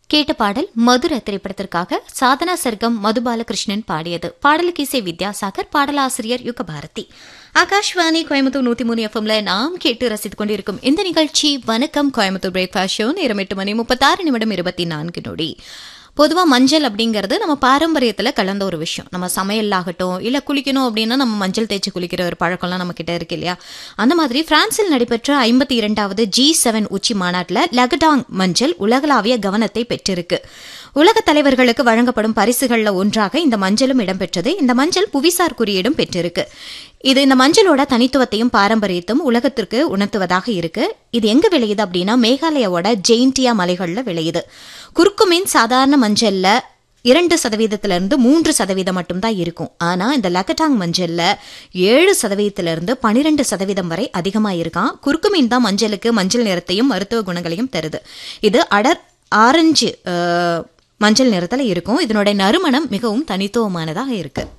கேட்ட பாடல் மதுர திரைப்படத்திற்காக சாதனா சர்க்கம் மதுபாலகிருஷ்ணன் பாடியது பாடலுக்கு இசை வித்யாசாகர் பாடலாசிரியர் யுகபாரதி ஆகாஷ்வாணி கோயம்புத்தூர் நூத்தி மூணு எஃப்எம்ல நாம் கேட்டு ரசித்துக் கொண்டிருக்கும் இந்த நிகழ்ச்சி வணக்கம் கோயம்புத்தூர் பிரேக்ஃபாஸ்ட் ஷோ நேரம் எட்டு மணி முப்பத்தாறு நிமிடம் இருபத்தி நான்கு நொடி பொதுவா மஞ்சள் அப்படிங்கிறது நம்ம பாரம்பரியத்துல கலந்த ஒரு விஷயம் நம்ம சமையல் ஆகட்டும் இல்ல குளிக்கணும் அப்படின்னா நம்ம மஞ்சள் தேய்ச்சி குளிக்கிற ஒரு பழக்கம்லாம் நம்ம கிட்ட இருக்கு இல்லையா அந்த மாதிரி பிரான்சில் நடைபெற்ற ஐம்பத்தி இரண்டாவது ஜி செவன் உச்சி மாநாட்டில் லகடாங் மஞ்சள் உலகளாவிய கவனத்தை பெற்றிருக்கு உலக தலைவர்களுக்கு வழங்கப்படும் பரிசுகள்ல ஒன்றாக இந்த மஞ்சளும் இடம்பெற்றது இந்த மஞ்சள் புவிசார் குறியீடும் பெற்றிருக்கு இது இந்த மஞ்சளோட தனித்துவத்தையும் பாரம்பரியத்தையும் உலகத்திற்கு உணர்த்துவதாக இருக்கு இது எங்க விளையுது அப்படின்னா மேகாலயாவோட ஜெயின்டியா மலைகள்ல விளையுது குறுக்குமீன் சாதாரண மஞ்சள்ல இரண்டு சதவீதத்திலிருந்து மூன்று சதவீதம் மட்டும்தான் இருக்கும் ஆனா இந்த லக்கட்டாங் மஞ்சள்ல ஏழு சதவீதத்திலிருந்து பனிரெண்டு சதவீதம் வரை அதிகமா இருக்கான் குறுக்குமீன் தான் மஞ்சளுக்கு மஞ்சள் நிறத்தையும் மருத்துவ குணங்களையும் தருது இது அடர் ஆரஞ்சு அஹ், மஞ்சள் நிறத்துல இருக்கும் இதனுடைய நறுமணம் மிகவும் தனித்துவமானதாக இருக்கு